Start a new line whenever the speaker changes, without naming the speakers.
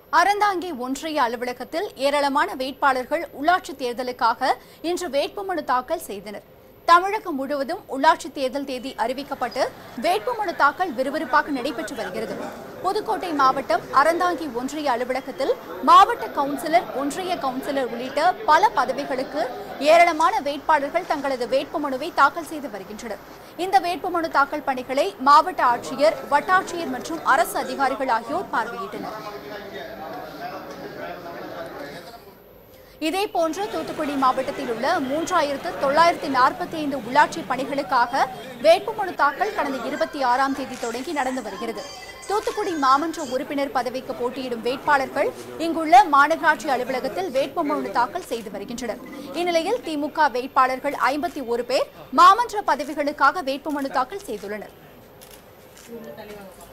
அறந்தாங்கி ஒன்றிய அலுவலகத்தில் ஏராளமான வேட்பாளர்கள் உள்ளாட்சி தேர்தலுக்காக இன்று வேட்புமனு தாக்கல் செய்தனர் தமிழகம் முழுவதும் உள்ளாட்சி தேர்தல் தேதி அறிவிக்கப்பட்டு வேட்புமனு தாக்கல் விறுவிறுப்பாக நடைபெற்று வருகிறது புதுக்கோட்டை மாவட்டம் அறந்தாங்கி ஒன்றிய அலுவலகத்தில் மாவட்ட கவுன்சிலர் ஒன்றிய கவுன்சிலர் உள்ளிட்ட பல பதவிகளுக்கு ஏராளமான வேட்பாளர்கள் தங்களது வேட்புமனுவை தாக்கல் செய்து வருகின்றனர் இந்த வேட்புமனு தாக்கல் பணிகளை மாவட்ட ஆட்சியர் வட்டாட்சியர் மற்றும் அரசு அதிகாரிகள் ஆகியோர் பார்வையிட்டனர் இதேபோன்று தூத்துக்குடி மாவட்டத்தில் உள்ள மூன்றாயிரத்து தொள்ளாயிரத்தி நாற்பத்தி ஐந்து உள்ளாட்சி பணிகளுக்காக வேட்புமனு தாக்கல் கடந்த இருபத்தி ஆறாம் தேதி தொடங்கி நடந்து வருகிறது தூத்துக்குடி மாமன்ற உறுப்பினர் பதவிக்கு போட்டியிடும் வேட்பாளர்கள் இங்குள்ள மாநகராட்சி அலுவலகத்தில் வேட்புமனு தாக்கல் செய்து வருகின்றனர் இந்நிலையில் திமுக வேட்பாளர்கள் ஐம்பத்தி ஒரு பேர் மாமன்ற பதவிகளுக்காக வேட்புமனு தாக்கல் செய்துள்ளனர்